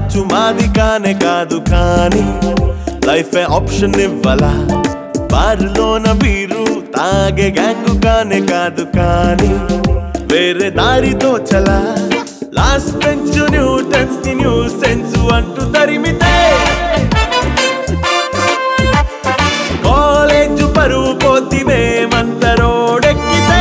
batch మాది కానే కాదు కానీ లైఫ్ ఆప్షన్ ఇవ్వలా బారులోన బీరు తాగే గ్యాంగు కానే కాదు కానీ వేరే దారితో చలా లాస్ట్ బెంచ్ న్యూటన్స్ కి న్యూ సెన్స్ అంటూ తరిమితే కాలేజ్ పరువు పోతి మేమంత రోడెక్కితే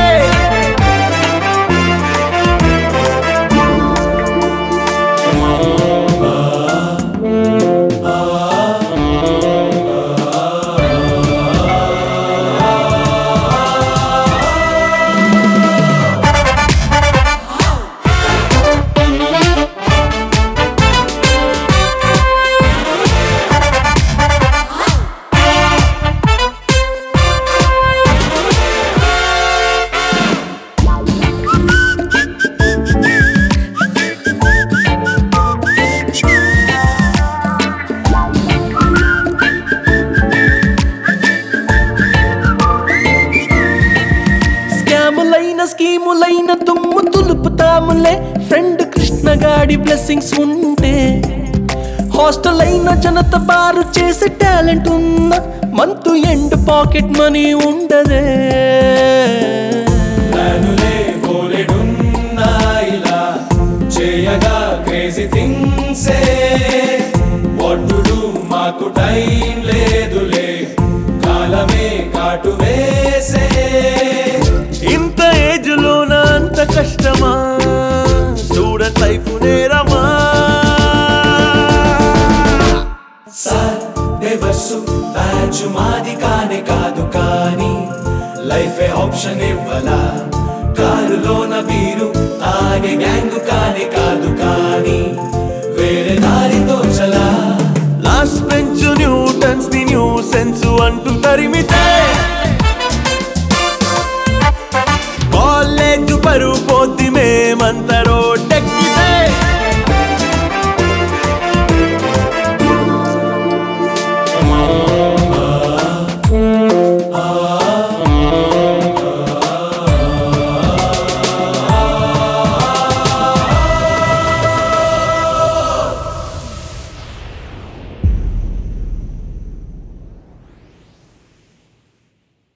స్కాములైన స్కీములైన దుమ్ము తులుపుతాములే ఫ్రెండ్ కృష్ణగాడి బ్లెస్సింగ్స్ ఉంటే హాస్టల్ అయిన జనత బారు చేసే టాలెంట్ ఉన్న మంతు ఎండ్ పాకెట్ మనీ ఉండదే ప్లానులే బోలెడున్నాయిలా చేయగా క్రేజీ థింగ్సే వాట్ టు డు మాకు టైం లేదులే కాలమే కాటు వేసే ఇంత ఏజ్ లోన అంత కష్టమా స్టూడెంట్ లైఫ్ నేరమా సార్ నెవర్సు బ్యాచ్ మాది కానే కాదు కానీ లైఫ్ ఆప్షన్ ఇవ్వలా కారులోన బీరు తాగే గ్యాంగ్ కానే కాదు కానీ వేరే దారితో చలా లాస్ట్ బెంచ్ న్యూటన్స్ ని న్యూ సెన్స్ అంటూ తరిమితే కాలేజ్ పరువు పోద్ది మేమంత